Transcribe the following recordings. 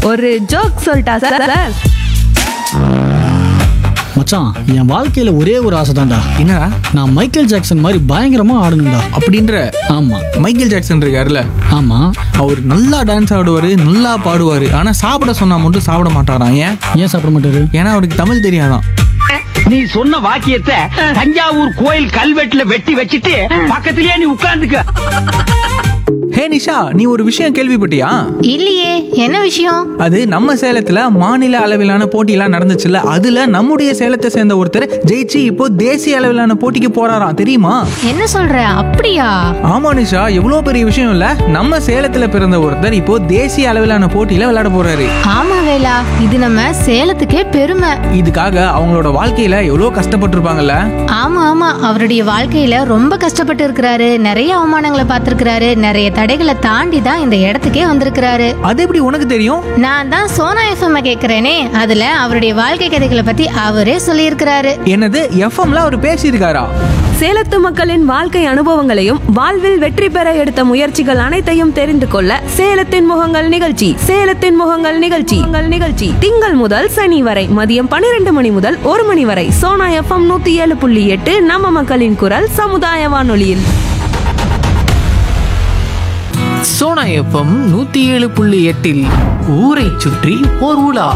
ஒரு ஜோக் சொல்லிட்டா sir sir மச்சான் என் வாழ்க்கையில ஒரே ஒரு ஆசை தான்டா என்னடா நான் மைக்கேல் ஜாக்சன் மாதிரி பயங்கரமா ஆடணும்டா அப்படின்ற ஆமா மைக்கேல் ஜாக்சன் இருக்காருல்ல ஆமா அவர் நல்லா டான்ஸ் ஆடுவார் நல்லா பாடுவார் ஆனால் சாப்பிட சொன்னா மட்டும் சாப்பிட மாட்டாராம் ஏன் ஏன் சாப்பிட மாட்டாரு ஏன்னா அவருக்கு தமிழ் தெரியாதான் நீ சொன்ன வாக்கியத்தை தஞ்சாவூர் கோயில் கல்வெட்டுல வெட்டி வச்சிட்டு பக்கத்திலேயே நீ உட்கார்ந்துக்க ஹே நிஷா நீ ஒரு விஷயம் கேள்விப்பட்டியா இல்லையே என்ன விஷயம் அது நம்ம சேலத்துல மாநில அளவிலான போட்டியெல்லாம் நடந்துச்சுல்ல அதுல நம்முடைய சேலத்தை சேர்ந்த ஒருத்தர் ஜெயிச்சு இப்போ தேசிய அளவிலான போட்டிக்கு போறாராம் தெரியுமா என்ன சொல்ற அப்படியா ஆமா நிஷா எவ்வளோ பெரிய விஷயம் இல்ல நம்ம சேலத்துல பிறந்த ஒருத்தர் இப்போ தேசிய அளவிலான போட்டியில விளையாட போறாரு ஆமா வேலா இது நம்ம சேலத்துக்கே பெருமை இதுக்காக அவங்களோட வாழ்க்கையில எவ்வளோ கஷ்டப்பட்டிருப்பாங்கல்ல ஆமா ஆமா அவருடைய வாழ்க்கையில ரொம்ப கஷ்டப்பட்டு இருக்கிறாரு நிறைய அவமானங்களை பார்த்திருக்கிறாரு நிறைய தடைகளை தாண்டி தான் இந்த இடத்துக்கே வந்திருக்கிறாரு அது எப்படி உனக்கு தெரியும் நான் தான் சோனா எஃப்எம் கேக்குறேனே அதுல அவருடைய வாழ்க்கை கதைகளை பத்தி அவரே சொல்லியிருக்கிறாரு என்னது எஃப்எம்ல அவர் பேசியிருக்காரா சேலத்து மக்களின் வாழ்க்கை அனுபவங்களையும் வாழ்வில் வெற்றி பெற எடுத்த முயற்சிகள் அனைத்தையும் தெரிந்து கொள்ள சேலத்தின் முகங்கள் நிகழ்ச்சி சேலத்தின் முகங்கள் நிகழ்ச்சி உங்கள் நிகழ்ச்சி திங்கள் முதல் சனி வரை மதியம் பன்னிரண்டு மணி முதல் ஒரு மணி வரை சோனா எஃப்எம் நூத்தி ஏழு புள்ளி எட்டு நம்ம மக்களின் குரல் சமுதாய வானொலியில் சோனா எஃப்எம் நூத்தி ஏழு புள்ளி எட்டில் ஊரை சுற்றி ஓர் உலா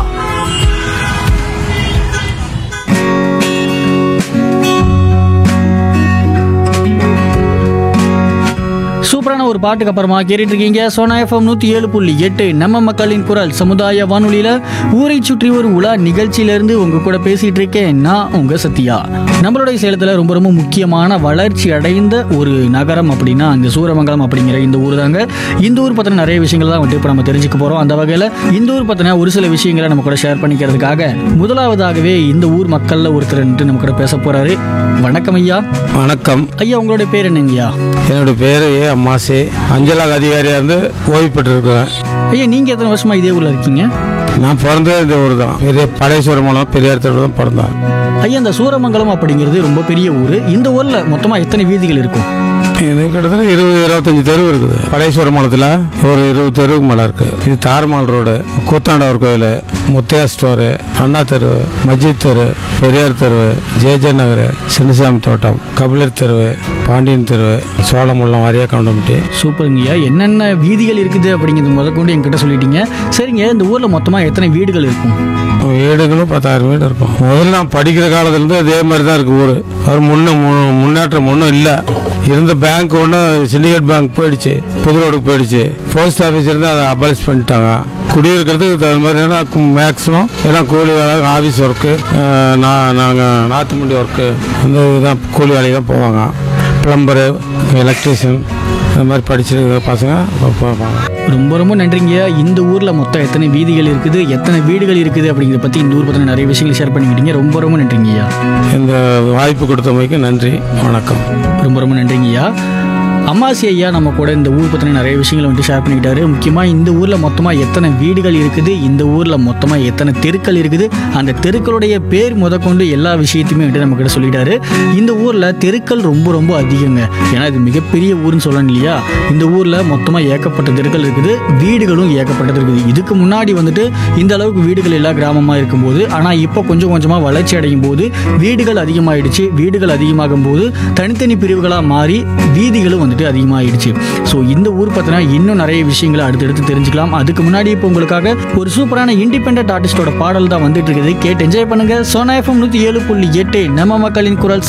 சூப்பரான ஒரு பாட்டுக்கு அப்புறமா கேட்டுட்டு இருக்கீங்க சோனா எஃப்எம் நூத்தி ஏழு புள்ளி எட்டு நம்ம மக்களின் குரல் சமுதாய வானொலியில ஊரை சுற்றி ஒரு உலா நிகழ்ச்சியிலிருந்து உங்க கூட பேசிட்டு இருக்கேன் நான் உங்க சத்யா நம்மளுடைய சேலத்துல ரொம்ப ரொம்ப முக்கியமான வளர்ச்சி அடைந்த ஒரு நகரம் அப்படின்னா அந்த சூரமங்கலம் அப்படிங்கிற இந்த ஊர் தாங்க இந்த ஊர் பத்தின நிறைய விஷயங்கள் தான் வந்துட்டு இப்போ நம்ம தெரிஞ்சுக்க போறோம் அந்த வகையில இந்த ஊர் பத்தின ஒரு சில விஷயங்களை நம்ம கூட ஷேர் பண்ணிக்கிறதுக்காக முதலாவதாகவே இந்த ஊர் மக்கள்ல ஒருத்தர் வந்துட்டு நம்ம கூட பேச போறாரு வணக்கம் ஐயா வணக்கம் ஐயா உங்களுடைய பேர் என்னங்கய்யா என்னோட பேர் ஏ அம்மாசி அஞ்சலாக அதிகாரியாக இருந்து ஓய்வு பெற்றிருக்கிறேன் ஐயா நீங்க எத்தனை வருஷமா இதே ஊர்ல இருக்கீங்க நான் பிறந்தது இந்த ஊர் தான் பெரிய படையசுவரம் மூலம் பெரியார் தெருவில் தான் பிறந்தேன் ஐயா இந்த சூரமங்கலம் அப்படிங்கிறது ரொம்ப பெரிய ஊர் இந்த ஊர்ல மொத்தமா எத்தனை வீதிகள் இருக்கும் இது கிட்டத்தட்ட இருபது இருபத்தஞ்சி தெரு இருக்குது படையசுவரம் மூலத்தில் ஒரு இருபது தெருவுக்கு மேலே இருக்குது இது தார்மால் ரோடு கூத்தாண்டவர் கோயில் முத்தையா ஸ்டோரு அண்ணா தெரு மஜித் தெரு பெரியார் தெரு ஜேஜே நகர் சின்னசாமி தோட்டம் கபிலர் தெரு பாண்டியன் தெரு சோழமுள்ளம் வாரியா கவுண்டம்பட்டி சூப்பருங்கய்யா என்னென்ன வீதிகள் இருக்குது அப்படிங்கிறது முதற்கொண்டு என்கிட்ட சொல்லிட்டீங்க சரிங்க இந்த ஊர்ல மொத்தமா எத்தனை வீடுகள் இருக்கும் வீடுகளும் பத்தாயிரம் வீடு இருக்கும் முதல்ல நான் படிக்கிற காலத்துலேருந்து அதே மாதிரி தான் இருக்கு ஊர் அவர் முன்ன மு- முன்னேற்றம் ஒன்றும் இல்லை இருந்த பேங்க் ஒன்று சிண்டிகேட் பேங்க் போயிடுச்சு புது ரோடுக்கு போயிடுச்சு போஸ்ட் ஆஃபீஸ் இருந்து அதை அபாலிஷ் பண்ணிட்டாங்க குடியிருக்கிறதுக்கு தகுந்த மாதிரி மேக்ஸிமம் எல்லாம் கூலி வேலை ஆஃபீஸ் ஒர்க்கு நான் நாங்கள் நாற்று மண்டி ஒர்க்கு அந்த இதுதான் கூலி வேலைக்கு தான் போவாங்க ப்ளம்பரு எலக்ட்ரீஷியன் இந்த மாதிரி படிச்சிருக்கிற பசங்க போவாங்க ரொம்ப ரொம்ப நன்றிங்கய்யா இந்த ஊர்ல மொத்தம் எத்தனை வீதிகள் இருக்குது எத்தனை வீடுகள் இருக்குது அப்படிங்கிறத பத்தி இந்த ஊர் பத்தின நிறைய விஷயங்கள் ஷேர் பண்ணிக்கிட்டீங்க ரொம்ப ரொம்ப நன்றிங்கய்யா இந்த வாய்ப்பு கொடுத்தமைக்கு நன்றி வணக்கம் ரொம்ப ரொம்ப நன்றிங்கய்யா அம்மாசி ஐயா நம்ம கூட இந்த ஊர் பற்றின நிறைய விஷயங்களை வந்துட்டு ஷேர் பண்ணிக்கிட்டாரு முக்கியமாக இந்த ஊரில் மொத்தமாக எத்தனை வீடுகள் இருக்குது இந்த ஊரில் மொத்தமாக எத்தனை தெருக்கள் இருக்குது அந்த தெருக்களுடைய பேர் முதற்கொண்டு எல்லா விஷயத்தையுமே வந்துட்டு நம்ம கிட்ட சொல்லிட்டாரு இந்த ஊரில் தெருக்கள் ரொம்ப ரொம்ப அதிகங்க ஏன்னா இது மிகப்பெரிய ஊர்னு சொல்லணும் இல்லையா இந்த ஊரில் மொத்தமாக ஏகப்பட்ட தெருக்கள் இருக்குது வீடுகளும் ஏகப்பட்டது இருக்குது இதுக்கு முன்னாடி வந்துட்டு இந்த அளவுக்கு வீடுகள் எல்லா கிராமமாக இருக்கும்போது ஆனால் இப்போ கொஞ்சம் கொஞ்சமாக வளர்ச்சி அடையும் போது வீடுகள் அதிகமாயிடுச்சு வீடுகள் அதிகமாகும் போது தனித்தனி பிரிவுகளாக மாறி வீதிகளும் வந்துட்டு அதிகமாகிடுச்சு ஸோ இந்த ஊர் பற்றினா இன்னும் நிறைய விஷயங்களை அடுத்தடுத்து தெரிஞ்சுக்கலாம் அதுக்கு முன்னாடி இப்போ உங்களுக்காக ஒரு சூப்பரான இண்டிபெண்டன்ட் ஆர்டிஸ்டோட பாடல் தான் வந்துட்டு இருக்குது கேட்டு என்ஜாய் பண்ணுங்க சோனா எஃப்எம் நூற்றி ஏழு புள்ளி எட்டு நம்ம மக்களின் குரல்